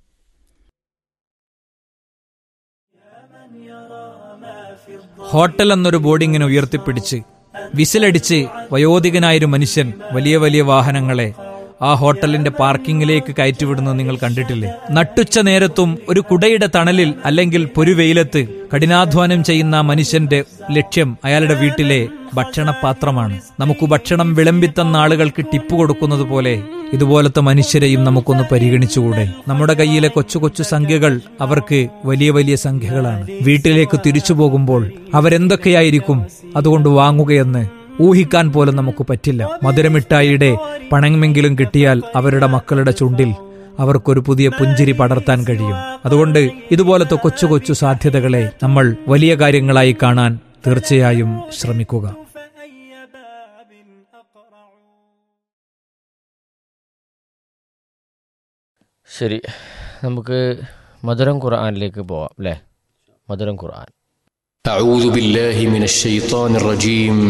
ഹോട്ടൽ എന്നൊരു ബോർഡിങ്ങിനെ ഉയർത്തിപ്പിടിച്ച് വിസിലടിച്ച് വയോധികനായൊരു മനുഷ്യൻ വലിയ വലിയ വാഹനങ്ങളെ ആ ഹോട്ടലിന്റെ പാർക്കിങ്ങിലേക്ക് കയറ്റിവിടുന്നത് നിങ്ങൾ കണ്ടിട്ടില്ലേ നട്ടുച്ച നേരത്തും ഒരു കുടയുടെ തണലിൽ അല്ലെങ്കിൽ പൊരുവെയിലത്ത് കഠിനാധ്വാനം ചെയ്യുന്ന ആ മനുഷ്യന്റെ ലക്ഷ്യം അയാളുടെ വീട്ടിലെ ഭക്ഷണപാത്രമാണ് നമുക്ക് ഭക്ഷണം വിളമ്പിത്തന്ന ആളുകൾക്ക് ടിപ്പ് കൊടുക്കുന്നത് പോലെ ഇതുപോലത്തെ മനുഷ്യരെയും നമുക്കൊന്ന് പരിഗണിച്ചുകൂടെ നമ്മുടെ കയ്യിലെ കൊച്ചു കൊച്ചു സംഖ്യകൾ അവർക്ക് വലിയ വലിയ സംഖ്യകളാണ് വീട്ടിലേക്ക് തിരിച്ചു പോകുമ്പോൾ അവരെന്തൊക്കെയായിരിക്കും അതുകൊണ്ട് വാങ്ങുകയെന്ന് ഊഹിക്കാൻ പോലും നമുക്ക് പറ്റില്ല മധുരമിഠായിയുടെ പണമെങ്കിലും കിട്ടിയാൽ അവരുടെ മക്കളുടെ ചുണ്ടിൽ അവർക്കൊരു പുതിയ പുഞ്ചിരി പടർത്താൻ കഴിയും അതുകൊണ്ട് ഇതുപോലത്തെ കൊച്ചു കൊച്ചു സാധ്യതകളെ നമ്മൾ വലിയ കാര്യങ്ങളായി കാണാൻ തീർച്ചയായും ശ്രമിക്കുക ശരി നമുക്ക് മധുരം ഖുർആനിലേക്ക് പോവാം അല്ലേ മധുരം ഖുർആൻ أعوذ بالله من الشيطان الرجيم